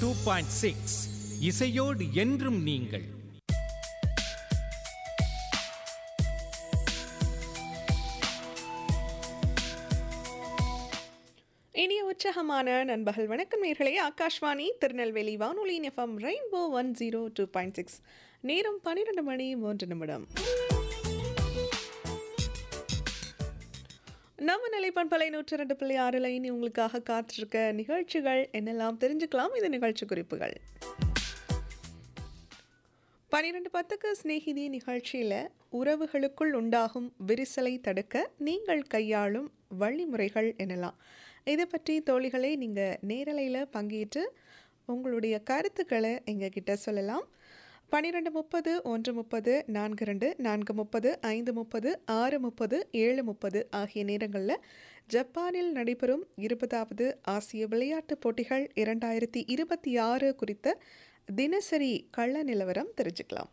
two point six இசையோடு என்றும் நீங்கள் இனிய உற்சாகமான நண்பகல் வணக்கம் நேர்களே ஆகாஷ்வாணி திருநெல்வேலி வானொலி FM Rainbow one zero two point six நேரம் பன்னிரெண்டு மணி மூன்று நிமிடம் நம்ம நிலைப்பண்பலை நூற்றி ரெண்டு புள்ளி ஆறில் இனி உங்களுக்காக காத்திருக்க நிகழ்ச்சிகள் என்னெல்லாம் தெரிஞ்சுக்கலாம் இது நிகழ்ச்சி குறிப்புகள் பன்னிரெண்டு பத்துக்கு சிநேகிதி நிகழ்ச்சியில் உறவுகளுக்குள் உண்டாகும் விரிசலை தடுக்க நீங்கள் கையாளும் வழிமுறைகள் என்னலாம் இதை பற்றி தோழிகளே நீங்கள் நேரலையில் பங்கேற்று உங்களுடைய கருத்துக்களை எங்ககிட்ட சொல்லலாம் பன்னிரெண்டு முப்பது ஒன்று முப்பது நான்கு ரெண்டு நான்கு முப்பது ஐந்து முப்பது ஆறு முப்பது ஏழு முப்பது ஆகிய நேரங்களில் ஜப்பானில் நடைபெறும் இருபதாவது ஆசிய விளையாட்டுப் போட்டிகள் இரண்டாயிரத்தி இருபத்தி ஆறு குறித்த தினசரி கள்ள நிலவரம் தெரிஞ்சுக்கலாம்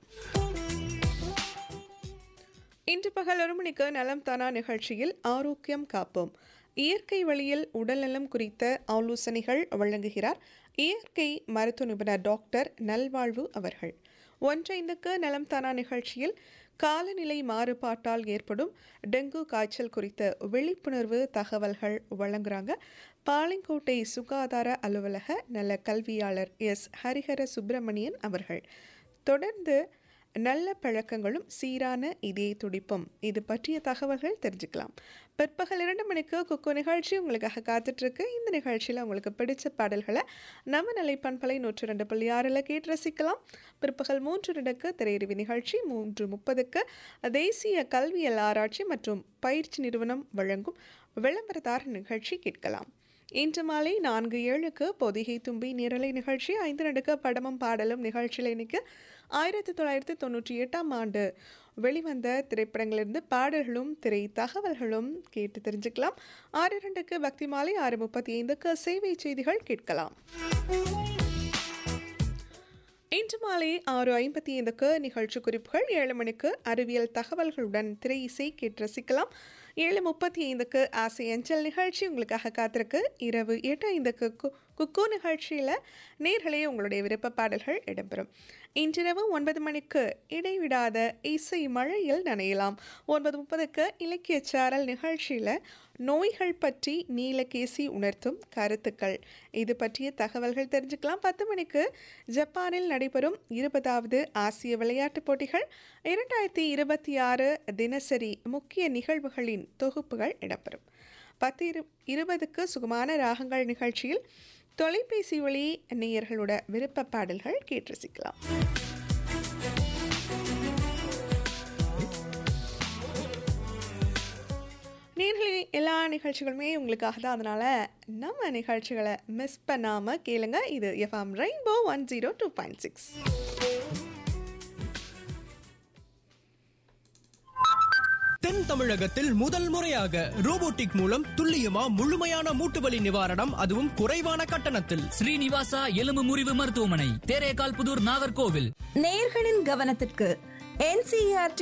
இன்று பகல் ஒரு மணிக்கு நலம் தானா நிகழ்ச்சியில் ஆரோக்கியம் காப்போம் இயற்கை வழியில் உடல்நலம் குறித்த ஆலோசனைகள் வழங்குகிறார் இயற்கை மருத்துவ நிபுணர் டாக்டர் நல்வாழ்வு அவர்கள் ஒன்றைந்துக்கு நலம் தானா நிகழ்ச்சியில் காலநிலை மாறுபாட்டால் ஏற்படும் டெங்கு காய்ச்சல் குறித்த விழிப்புணர்வு தகவல்கள் வழங்குறாங்க பாளையங்கோட்டை சுகாதார அலுவலக நல கல்வியாளர் எஸ் ஹரிஹர சுப்பிரமணியன் அவர்கள் தொடர்ந்து நல்ல பழக்கங்களும் சீரான இதய துடிப்பும் இது பற்றிய தகவல்கள் தெரிஞ்சுக்கலாம் பிற்பகல் இரண்டு மணிக்கு குக்கு நிகழ்ச்சி உங்களுக்காக காத்துட்ருக்கு இந்த நிகழ்ச்சியில் உங்களுக்கு பிடிச்ச பாடல்களை நம்ம நிலைப்பண்பலை நூற்று ரெண்டு புள்ளி ஆறில் கேட்டு ரசிக்கலாம் பிற்பகல் மூன்று ரெண்டுக்கு திரையறிவி நிகழ்ச்சி மூன்று முப்பதுக்கு தேசிய கல்வியல் ஆராய்ச்சி மற்றும் பயிற்சி நிறுவனம் வழங்கும் விளம்பரதார நிகழ்ச்சி கேட்கலாம் இன்று மாலை நான்கு ஏழுக்கு பொதிகை தும்பி நிரலை நிகழ்ச்சி ஐந்து நடுக்க படமும் பாடலும் நிகழ்ச்சியில் இன்னைக்கு ஆயிரத்தி தொள்ளாயிரத்தி தொண்ணூற்றி எட்டாம் ஆண்டு வெளிவந்த திரைப்படங்களிலிருந்து பாடல்களும் திரை தகவல்களும் கேட்டு தெரிஞ்சுக்கலாம் ஆறு இரண்டுக்கு பக்தி மாலை ஆறு முப்பத்தி ஐந்துக்கு சேவை செய்திகள் கேட்கலாம் இன்று மாலை ஆறு ஐம்பத்தி ஐந்துக்கு நிகழ்ச்சி குறிப்புகள் ஏழு மணிக்கு அறிவியல் தகவல்களுடன் திரை இசை கேட்டு ரசிக்கலாம் ஏழு முப்பத்தி ஐந்துக்கு ஆசை அஞ்சல் நிகழ்ச்சி உங்களுக்காக காத்திருக்கு இரவு எட்டு ஐந்துக்கு கு குக்கு நிகழ்ச்சியில் நேர்களே உங்களுடைய விருப்ப பாடல்கள் இடம்பெறும் இன்றிரவு ஒன்பது மணிக்கு இடைவிடாத இசை மழையில் நனையலாம் ஒன்பது முப்பதுக்கு இலக்கிய சாரல் நிகழ்ச்சியில் நோய்கள் பற்றி நீலகேசி உணர்த்தும் கருத்துக்கள் இது பற்றிய தகவல்கள் தெரிஞ்சுக்கலாம் பத்து மணிக்கு ஜப்பானில் நடைபெறும் இருபதாவது ஆசிய விளையாட்டுப் போட்டிகள் இரண்டாயிரத்தி இருபத்தி ஆறு தினசரி முக்கிய நிகழ்வுகளின் தொகுப்புகள் இடம்பெறும் பத்து இரு இருபதுக்கு சுகமான ராகங்கள் நிகழ்ச்சியில் தொலைபேசி வழி நேயர்களோட விருப்ப பாடல்கள் கேட்டு ரசிக்கலாம் நேர்களே எல்லா நிகழ்ச்சிகளுமே உங்களுக்காக தான் அதனால் நம்ம நிகழ்ச்சிகளை மிஸ் பண்ணாமல் கேளுங்க இது FM Rainbow one zero two point six தென் தமிழகத்தில் முதல் முறையாக ரோபோட்டிக் மூலம் துல்லியமா முழுமையான மூட்டுவலி நிவாரணம் அதுவும் குறைவான கட்டணத்தில் ஸ்ரீனிவாசா எலும்பு முறிவு மருத்துவமனை தேரேகால் புதூர் நாகர்கோவில் நேர்களின் கவனத்திற்கு என்சிஆர்டி